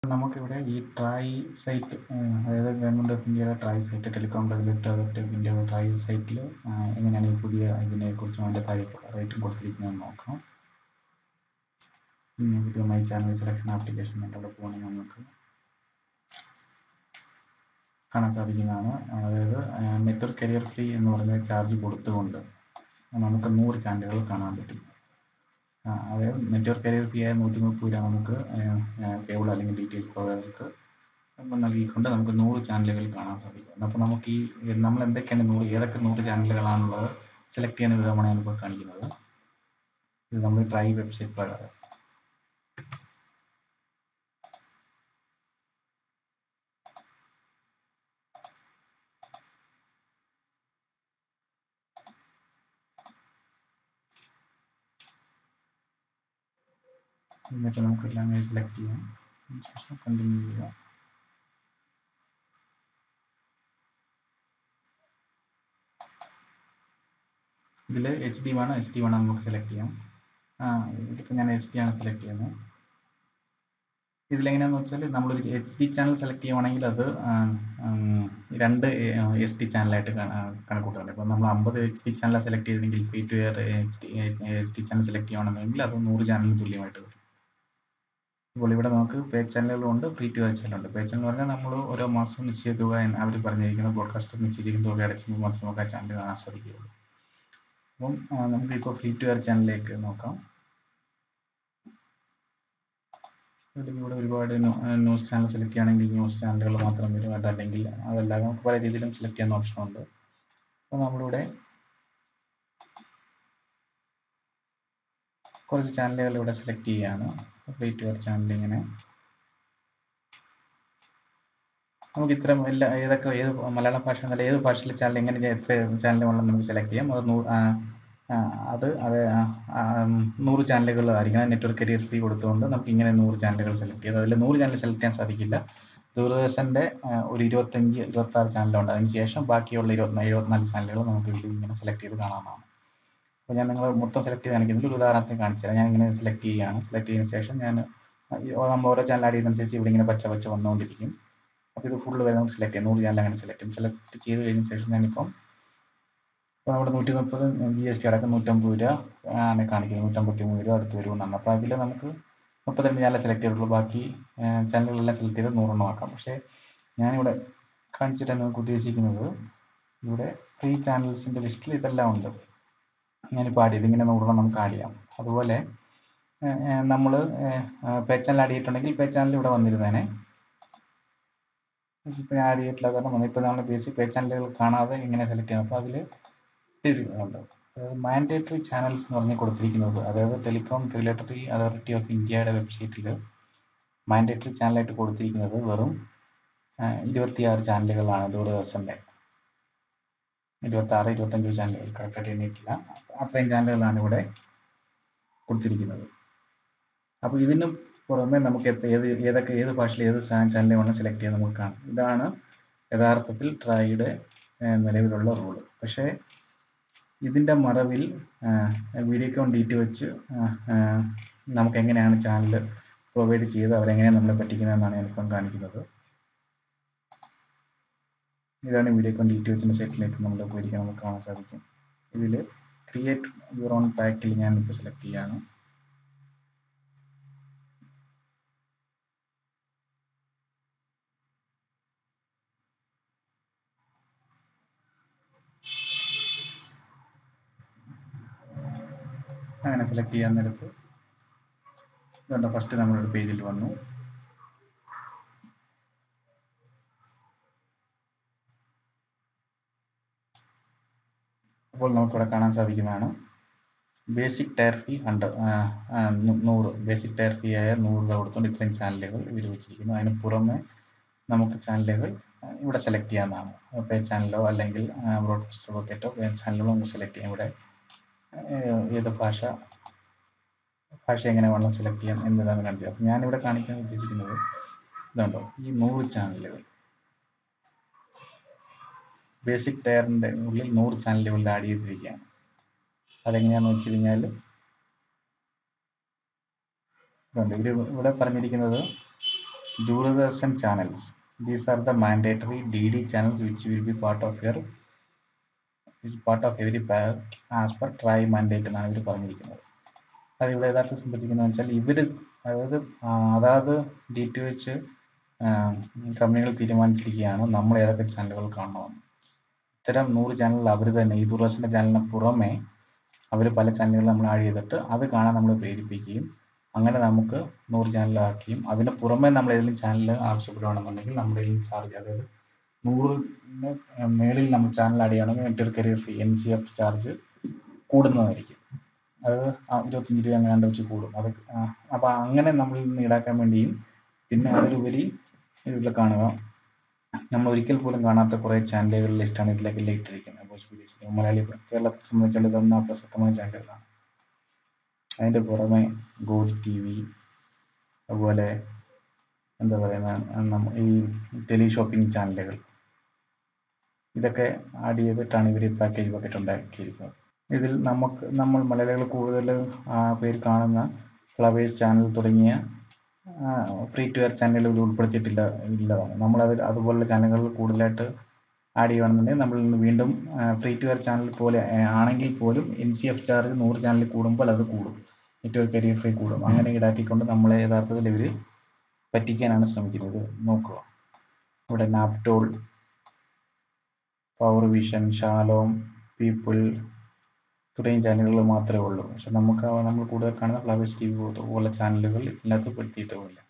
നമുക്കിവിടെ ഈ ട്രായ് സൈറ്റ് അതായത് ഗവൺമെൻറ് ഓഫ് ഇന്ത്യയുടെ TRAI site telecom regulatory authority of ഇന്ത്യയുടെ ട്രായ് സൈറ്റിൽ എങ്ങനെയാണ് ഈ പുതിയ ഇതിനെക്കുറിച്ചും അതിൻ്റെ താഴെ റേറ്റും കൊടുത്തിരിക്കുന്നതെന്ന് നോക്കാം പിന്നെ പുതിയ മൈ ചാനൽ സെലക്ഷൻ ആപ്ലിക്കേഷൻ അവിടെ പോകണമെങ്കിൽ നമുക്ക് കാണാൻ സാധിക്കുന്നതാണ് അതായത് നെറ്റ്വർക്ക് കരിയർ ഫ്രീ എന്ന് പറഞ്ഞ ചാർജ് കൊടുത്തുകൊണ്ട് നമുക്ക് നൂറ് ചാനലുകൾ കാണാൻ പറ്റും അതായത് നെറ്റ്വർക്ക് കരിയർ ഫീ ആയ നൂറ്റി മുപ്പത് രൂപ നമുക്ക് കേബിൾ അല്ലെങ്കിൽ ഡി ടി എച്ച് പ്രൊവൈഡർക്ക് നൽകിക്കൊണ്ട് നമുക്ക് നൂറ് ചാനലുകൾ കാണാൻ സാധിക്കും അപ്പോൾ നമുക്ക് ഈ നമ്മൾ എന്തൊക്കെയാണ് നൂറ് ഏതൊക്കെ നൂറ് ചാനലുകളാണുള്ളത് സെലക്ട് ചെയ്യുന്ന വിധമാണ് ഞാനിപ്പോൾ കാണിക്കുന്നത് ഇത് നമ്മൾ ട്രൈ വെബ്സൈറ്റ് പ്രകാരം എന്നിട്ട് നമുക്ക് ലാംഗ്വേജ് സെലക്ട് ചെയ്യാം ശേഷം കണ്ടിന്യൂ ചെയ്യാം ഇതിൽ എച്ച് ഡി വേണം എച്ച് ഡി വേണം നമുക്ക് സെലക്ട് ചെയ്യാം ഇതിപ്പോൾ ഞാൻ എച്ച് ഡി ആണ് സെലക്ട് ചെയ്യുന്നത് ഇതിലെങ്ങനെയാണെന്ന് വെച്ചാൽ നമ്മളൊരു എച്ച് ഡി ചാനൽ സെലക്ട് ചെയ്യുവാണെങ്കിൽ അത് രണ്ട് എസ് ഡി ചാനലായിട്ട് കണക്കൂട്ടുന്നുണ്ട് ഇപ്പോൾ നമ്മൾ അമ്പത് എച്ച് ഡി ചാനൽ സെലക്ട് ചെയ്തെങ്കിൽ free to air H D H D channel select ചെയ്യുകയാണെന്നുണ്ടെങ്കിൽ അത് നൂറ് ചാനലിന് തുല്യമായിട്ട് വരും ഇപ്പോൾ ഇവിടെ നമുക്ക് പേ ചാനലുകളുണ്ട് ഫ്രീ ടു എയർ ചാനലുണ്ട് പേ ചാനൽ പറഞ്ഞാൽ നമ്മൾ ഓരോ മാസവും നിശ്ചിത തുക അവർ പറഞ്ഞിരിക്കുന്ന ബ്രോഡ്കാസ്റ്റർ നിശ്ചയിച്ചിരിക്കുന്ന തുക അടച്ചുമ്പോൾ മാത്രമേ നമുക്ക് ആ ചാനൽ കാണാൻ സാധിക്കുകയുള്ളൂ അപ്പം നമുക്കിപ്പോൾ ഫ്രീ ടു എയർ ചാനലിലേക്ക് നോക്കാം അതിൽ ഇവിടെ ഒരുപാട് ന്യൂസ് ചാനൽ സെലക്ട് ചെയ്യുകയാണെങ്കിൽ ന്യൂസ് ചാനലുകൾ മാത്രം വരും അതല്ലെങ്കിൽ അതല്ലാതെ നമുക്ക് പല രീതിയിലും സെലക്ട് ചെയ്യുന്ന ഓപ്ഷനുണ്ട് അപ്പോൾ നമ്മളിവിടെ കുറച്ച് ചാനലുകൾ ഇവിടെ സെലക്ട് ചെയ്യുകയാണ് ഫ്രീ ടു എയർ ചാനൽ ഇങ്ങനെ നമുക്ക് ഇത്തരം എല്ലാ ഏതൊക്കെ ഏത് മലയാളം ഭാഷ എന്നല്ല ഏത് ഭാഷയിലെ ചാനൽ എങ്ങനെ എത്ര ചാനൽ വേണം നമുക്ക് സെലക്ട് ചെയ്യാം അത് അത് അത് നൂറ് ചാനലുകളായിരിക്കണം നെറ്റ്വർക്ക് കരിയർ ഫീ കൊടുത്തുകൊണ്ട് നമുക്ക് ഇങ്ങനെ നൂറ് ചാനലുകൾ സെലക്ട് ചെയ്യാം അതിൽ നൂറ് ചാനൽ സെലക്ട് ചെയ്യാൻ സാധിക്കില്ല ദൂരദർശൻ്റെ ഒരു ഇരുപത്തഞ്ച് ഇരുപത്താറ് ചാനലുണ്ട് അതിന് ശേഷം ബാക്കിയുള്ള ഇരുപത്തിനാല് എഴുപത്തിനാല് ചാനലുകൾ നമുക്ക് ഇതിൽ ഇങ്ങനെ സെലക്ട് ചെയ്ത് കാണാവുന്നതാണ് അപ്പോൾ ഞാൻ നിങ്ങൾ മൊത്തം സെലക്ട് ചെയ്ത് കാണിക്കുന്നില്ല ഒരു ഉദാഹരണത്തിന് കാണിച്ചു തരാം ഞാൻ ഇങ്ങനെ സെലക്ട് ചെയ്യുകയാണ് സെലക്ട് ചെയ്തതിന് ശേഷം ഞാൻ നമ്മൾ ഓരോ ചാനൽ ആഡ് ചെയ്യുന്നതനുസരിച്ച് ഇവിടെ ഇങ്ങനെ പച്ച പച്ച വന്നുകൊണ്ടിരിക്കും അപ്പോൾ ഇത് ഫുള്ള് വരെ നമുക്ക് സെലക്ട് ചെയ്യാം നൂറ് ചാനൽ അങ്ങനെ സെലക്ട് ചെയ്യും സെലക്ട് ചെയ്ത് കഴിഞ്ഞ ശേഷം ഞാനിപ്പം ഇപ്പോൾ നമ്മുടെ നൂറ്റി മുപ്പത് ജി എസ് ടി അടക്കം നൂറ്റമ്പത് രൂപ ആണ് കാണിക്കുന്നത് നൂറ്റമ്പത്തി മൂന്ന് രൂപ അടുത്ത് വരുമെന്നാണ് അപ്പോൾ അതിൽ നമുക്ക് മുപ്പത്തിരണ്ട് ചാനൽ സെലക്ട് ചെയ്തിട്ടുള്ളൂ ബാക്കി ചാനലുകളെല്ലാം സെലക്ട് ചെയ്ത് നൂറെണ്ണം ആക്കാം പക്ഷേ ഞാനിവിടെ കാണിച്ചിട്ട് നമുക്ക് ഉദ്ദേശിക്കുന്നത് ഇവിടെ ഫ്രീ ചാനൽസിൻ്റെ ലിസ്റ്റിൽ ഇതെല്ലാം ഉണ്ട് ഞാനിപ്പോൾ ആഡ് ചെയ്ത് ഇങ്ങനെ നൂറെണ്ണം നമുക്ക് ആഡ് ചെയ്യാം അതുപോലെ നമ്മൾ പേ ചാനൽ ആഡ് ചെയ്തിട്ടുണ്ടെങ്കിൽ പേ ചാനൽ ഇവിടെ വന്നിരുന്നേനെ ഇപ്പോൾ ഞാൻ ആഡ് ചെയ്തിട്ടില്ല കാരണം ഇപ്പോൾ നമ്മൾ ബേസിക് പേ ചാനലുകൾ കാണാതെ ഇങ്ങനെ സെലക്ട് ചെയ്യുന്നത് അപ്പോൾ അതിൽ ഉണ്ട് അതായത് മാൻഡേറ്ററി ചാനൽസ് എന്ന് പറഞ്ഞ് കൊടുത്തിരിക്കുന്നത് അതായത് ടെലികോം റെഗുലേറ്ററി അതോറിറ്റി ഓഫ് ഇന്ത്യയുടെ വെബ്സൈറ്റിൽ മാൻഡേറ്ററി ചാനലായിട്ട് കൊടുത്തിരിക്കുന്നത് വെറും ഇരുപത്തിയാറ് ചാനലുകളാണ് ദൂരദർശൻ്റെ ഇരുപത്താറ് ഇരുപത്തഞ്ച് ചാനലുകൾ കറക്റ്റായിട്ട് എണ്ണിയിട്ടില്ല അത്രയും ചാനലുകളാണ് ഇവിടെ കൊടുത്തിരിക്കുന്നത് അപ്പോൾ ഇതിന് പുറമെ നമുക്ക് ഏത് ഏതൊക്കെ ഏത് ഭാഷയിൽ ഏത് ചാനൽ വേണം സെലക്ട് ചെയ്യാൻ നമുക്ക് കാണാം ഇതാണ് യഥാർത്ഥത്തിൽ ട്രൈയുടെ നിലവിലുള്ള റൂള് പക്ഷേ ഇതിൻ്റെ മറവിൽ വീഡിയോകോൺ ഡി ടി വെച്ച് നമുക്ക് എങ്ങനെയാണ് ചാനൽ പ്രൊവൈഡ് ചെയ്ത് അവരെങ്ങനെയാണ് നമ്മളെ പറ്റിക്കുന്നതെന്നാണ് ഞാനിപ്പം കാണിക്കുന്നത് ഇതാണ് വീഡിയോകോൺ ഡി ടി വെച്ചിൻ്റെ സൈറ്റിലേക്ക് നമ്മൾ പോയിരിക്കാൻ നമുക്ക് കാണാൻ സാധിക്കും ഇതിൽ ക്രിയേറ്റ് യുവർ ഓൺ പാക്കിൽ ഞാനിപ്പോൾ സെലക്ട് ചെയ്യുകയാണ് അങ്ങനെ സെലക്ട് ചെയ്യാൻ നേരത്ത് ഇതുണ്ട് ഫസ്റ്റ് നമ്മളൊരു പേജിൽ വന്നു അപ്പോൾ നമുക്കിവിടെ കാണാൻ സാധിക്കുന്നതാണ് ബേസിക് ടയർ ഫീ ഹൺഡ്രഡ് നൂറ് ബേസിക് ടയർ ഫീ ആയ നൂറ് രൂപ കൊടുത്തുകൊണ്ട് ഇത്രയും ചാനലുകൾ ഇവർ വെച്ചിരിക്കുന്നു അതിന് പുറമെ നമുക്ക് ചാനലുകൾ ഇവിടെ സെലക്ട് ചെയ്യാവുന്നതാണ് പേ ചാനലോ അല്ലെങ്കിൽ ബ്രോഡ്കാസ്റ്റർ ബക്കറ്റോ പേ ചാനലോ നമുക്ക് സെലക്ട് ചെയ്യാം ഇവിടെ ഏത് ഭാഷ ഭാഷ എങ്ങനെ വേണം സെലക്ട് ചെയ്യാം എന്നതാണ് കാണിച്ചത് അപ്പം ഞാനിവിടെ കാണിക്കാൻ ഉദ്ദേശിക്കുന്നത് ഇതുണ്ടോ ഈ നൂറ് ചാനലുകൾ ബേസിക് ടയറിൻ്റെ ഉള്ളിൽ നൂറ് ചാനലുകളിൽ ആഡ് ചെയ്തിരിക്കുകയാണ് അതെങ്ങനെയാണെന്ന് വെച്ച് കഴിഞ്ഞാൽ ഇതുണ്ട് ഇവർ ഇവിടെ പറഞ്ഞിരിക്കുന്നത് Doordarshan channels these are the mandatory D D channels which will be part of your part of every as per TRAI mandate എന്നാണ് ഇവർ പറഞ്ഞിരിക്കുന്നത് അത് ഇവിടെ യഥാർത്ഥം സംബന്ധിക്കുന്നത് വെച്ചാൽ ഇവർ അതായത് ആ, അതാത് ഡി ടി എച്ച് കമ്പനികൾ തീരുമാനിച്ചിരിക്കുകയാണ് നമ്മൾ ഏതൊക്കെ ചാനലുകൾ കാണണമെന്ന് ഇത്തരം നൂറ് ചാനലുകൾ അവർ തന്നെ ഈ ദൂരദർശൻ്റെ ചാനലിന് പുറമെ അവർ പല ചാനലുകൾ നമ്മൾ ആഡ് ചെയ്തിട്ട് അത് കാണാൻ നമ്മൾ പ്രേരിപ്പിക്കുകയും അങ്ങനെ നമുക്ക് നൂറ് ചാനലാക്കുകയും അതിന് പുറമെ നമ്മൾ ഏതെങ്കിലും ചാനൽ ആവശ്യപ്പെടുകയാണെന്നുണ്ടെങ്കിൽ നമ്മുടെ കയ്യിൽ ചാർജ് അതായത് നൂറിന് മേളിൽ നമ്മൾ ചാനൽ ആഡ് ചെയ്യണമെങ്കിൽ network carrier fee N C F charge കൂടുന്നതായിരിക്കും അത് ആ ഇരുപത്തഞ്ച് രൂപ അങ്ങാണ്ട് വെച്ച് കൂടും അത് അപ്പോൾ അങ്ങനെ നമ്മളിൽ നിന്ന് ഈടാക്കാൻ വേണ്ടിയും പിന്നെ അതിലുപരി ഇതിൽ കാണുക നമ്മൾ ഒരിക്കൽ പോലും കാണാത്ത കുറേ ചാനലുകളുടെ ലിസ്റ്റാണ് ഇതിലേക്ക് ഇട്ടിരിക്കുന്നത് ഭോജ്പുരി സിനിമ മലയാളി കേരളത്തെ സംബന്ധിച്ചുകൊണ്ട് ഇതൊന്നും അപ്രസക്തമായ ചാനലുകളാണ് അതിൻ്റെ പുറമെ ഗോൾഡ് ടി വി അതുപോലെ എന്താ പറയുന്ന നമ്മ- ഈ ടെലി ഷോപ്പിംഗ് ചാനലുകൾ ഇതൊക്കെ ആഡ് ചെയ്തിട്ടാണ് ഇവർ പാക്കേജ് ബക്കറ്റ് ഉണ്ടാക്കിയിരിക്കുന്നത് ഇതിൽ നമുക്ക് നമ്മൾ മലയാളികൾ കൂടുതൽ ആ പേര് കാണുന്ന ഫ്ലവേഴ്സ് ചാനൽ തുടങ്ങിയ ഫ്രീ ടു എയർ ചാനലുകൾ ഉൾപ്പെടുത്തിയിട്ടില്ല ഇല്ലതാണ് നമ്മൾ അതിൽ അതുപോലുള്ള ചാനലുകൾ കൂടുതലായിട്ട് ആഡ് ചെയ്യുകയാണെന്നുണ്ടെങ്കിൽ നമ്മളിൽ നിന്ന് വീണ്ടും ഫ്രീ ടു എയർ ചാനൽ പോലെ ആ, ആണെങ്കിൽ പോലും എൻ സി എഫ് ചാർജ് നൂറ് ചാനൽ കൂടുമ്പോൾ അത് കൂടും നെറ്റ്വർക്ക് കരിയർ ഫ്രീ കൂടും അങ്ങനെ ഈടാക്കിക്കൊണ്ട് നമ്മളെ യഥാർത്ഥത്തിൽ ഇവർ പറ്റിക്കാനാണ് ശ്രമിക്കുന്നത് നോക്കുക ഇവിടെ Naaptol Power Vision Shalom People തുടങ്ങിയ ചാനലുകൾ മാത്രമേ ഉള്ളൂ പക്ഷെ നമുക്ക് ആ നമ്മൾ കൂടുതൽ കാണുന്ന ഫ്ലവേഴ്സ് ടി വി പോലുള്ള ചാനലുകൾ ഇതിനകത്ത് പെടുത്തിയിട്ടുമില്ല